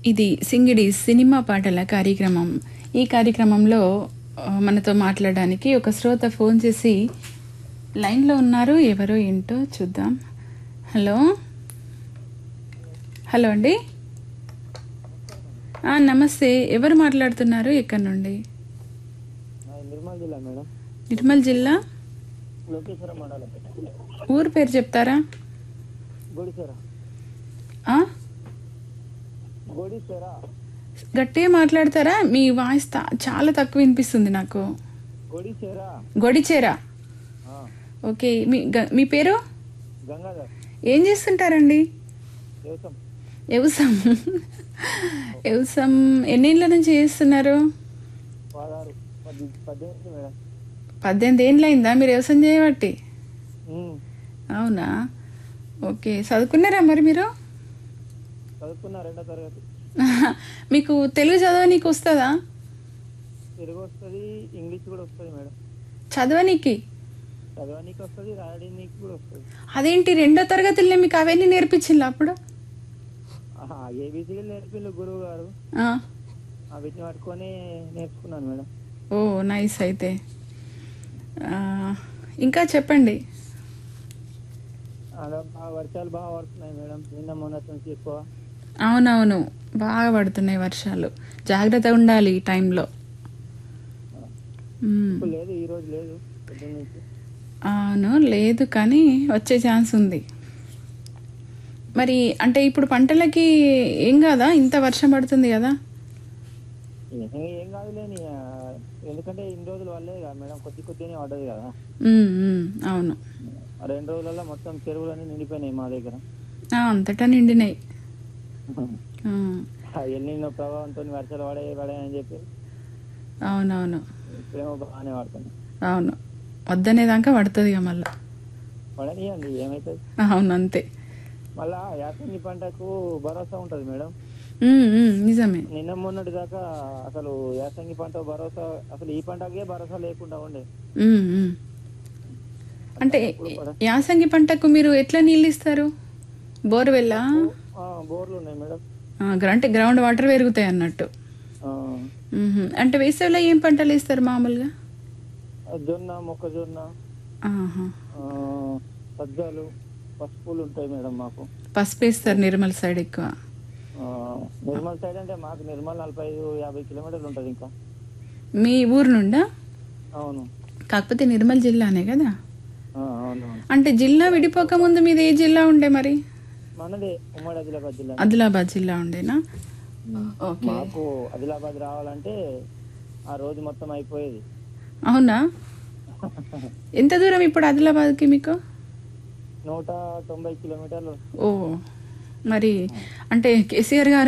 ఇది సింగిడి సినిమా పాటల కార్యక్రమం ఈ కార్యక్రమంలో ఆ, మనతో మాట్లాడడానికి ఒక శ్రోత ఫోన్ చేసి లైన్లో ఉన్నారు ఎవరో ఏంటో చూద్దాం హలో హలో అండి ఆ, నమస్తే ఎవరు మాట్లాడుతున్నారు ఎక్కడి నుండి నిర్మల్ జిల్లా మేడం నిర్మల్ జిల్లా లోకేశ్వరం మండలం ఊరు పేరు చెప్తారా గొడిసేర ఆ? గొడిసేర గట్టిగా మాట్లాడతారా మీ వాయిస్ తా- చాలా తక్కువ వినిపిస్తుంది నాకు గొడిసేర గొడిచేరా ఆ, ఓకే మీ గ- మీ పేరు గంగాధర్ ఏం చేస్తుంటారండి దేవసం వ్యవసాయం వ్యవసాయం ఎన్నేళ్ళ నుంచి చేస్తున్నారు పదహారు పది పద్దెనిమిది మేడం పద్దెనిమిది ఏండ్లు అయిందా మీరు వ్యవసాయం చేయబట్టి ఉమ్, అవునా ఓకే చదువుకున్నారా మరి మీరు చదువుకున్న రెండో తరగతి మీకు తెలుగు చదవనీకి వస్తుందా తెలుగు వస్తుంది ఇంగ్లీష్ కూడా వస్తుంది మేడం చదవనీకి చదవనీకి వస్తుంది రాయడానికి కూడా వస్తుంది అదేంటి రెండో తరగతిలో మీకు అవన్నీ నేర్పించింది అప్పుడు ఏబీసీలు నేర్పిండు గురువు గారు ఆ, ఆ వీటిని పట్టుకొని నేర్చుకున్నాను మేడం ఓ నైస్ అయితే ఆ, ఇంకా చెప్పండి అలా బాగా వర్షాలు బాగా పడుతున్నాయి మేడం నిన్న మొన్నటి నుంచి ఎక్కువ అవునవును బాగా పడుతున్నాయి వర్షాలు జాగ్రత్తగా ఉండాలి ఈ టైంలో మ్మ్. ఇప్పుడు లేదు ఈ రోజు లేదు పొద్దున్న నుంచి అవును లేదు కానీ వచ్చే ఛాన్స్ ఉంది మరి అంటే ఇప్పుడు పంటలకి ఏం కాదా ఇంత వర్షం పడుతుంది కదా ఏం ఏం కాదులేని ఆ, ఎందుకంటే ఇన్ని రోజుల వల్లే కదా మేడం కొద్ది కొద్దిగానే పడ్డది కదా మ్మ్, మ్మ్, అవును ఆ రెండు రోజులలో మొత్తం చెరువులన్నీ నిండిపోయినాయి మా దగ్గర ఆ, అంతటా నిండినాయి ఆ, ఆ ఎల్లిన ప్రభావంతో వర్షాలు పడే పడాయని చెప్పి అవునవును ఇప్పుడేమో బాగానే పడుతుంది అవును వద్దనేదాకా పడుతుంది ఇక మళ్ళా పడనియండి ఏమవుతుంది అవును అంతే మళ్ళా యాసంగి పంటకు భరోసా ఉంటది మేడం మ్మ్, మ్మ్, నిజమే నిన్న మొన్నటి దాకా అసలు యాసంగి పంట భరోసా అసలు ఈ పంటకే భరోసా లేకుండా ఉండే మ్మ్, మ్మ్. అంటే యాసంగి పంటకు మీరు ఎట్లా నీళ్ళు ఇస్తారు బోర్వెల్లా ఆ, బోర్లు ఉన్నాయి మేడం ఆ, గ్ర- అంటే గ్రౌండ్ వాటర్ పెరుగుతాయి అన్నట్టు ఆ, మ్మ్. అంటే వేసవిలో ఏం పంటలు వేస్తారు మామూలుగా జొన్న మొక్కజొన్న ఆహా. ఆ, సజ్జలు పసుపులు ఉంటాయి మేడం మాకు పసుపు వేస్తారు నిర్మల్ సైడ్ ఎక్కువ ఆ, నిర్మల్ సైడ్ అంటే మాకు నిర్మల్ నలభై ఐదు యాభై కిలోమీటర్లు ఉంటుంది ఇంకా మీ ఊరు నుండా అవును కాకపోతే నిర్మల్ జిల్లానే కదా ఆ, అవును అవును. అంటే జిల్లా విడిపోక ముందు మీది ఏ జిల్లా ఉండే మరి మనదే ఉమ్మడి ఆదిలాబాద్ జిల్లా ఆదిలాబాద్ జిల్లా ఉండేనా ఓకే మాకు ఆదిలాబాద్ రావాలంటే ఆ రోజు మొత్తం అయిపోయేది అవునా ఎంత దూరం ఇప్పుడు ఆదిలాబాద్కి మీకు నూట తొంభై కిలోమీటర్లు ఓ మరి అంటే కేసీఆర్ గారు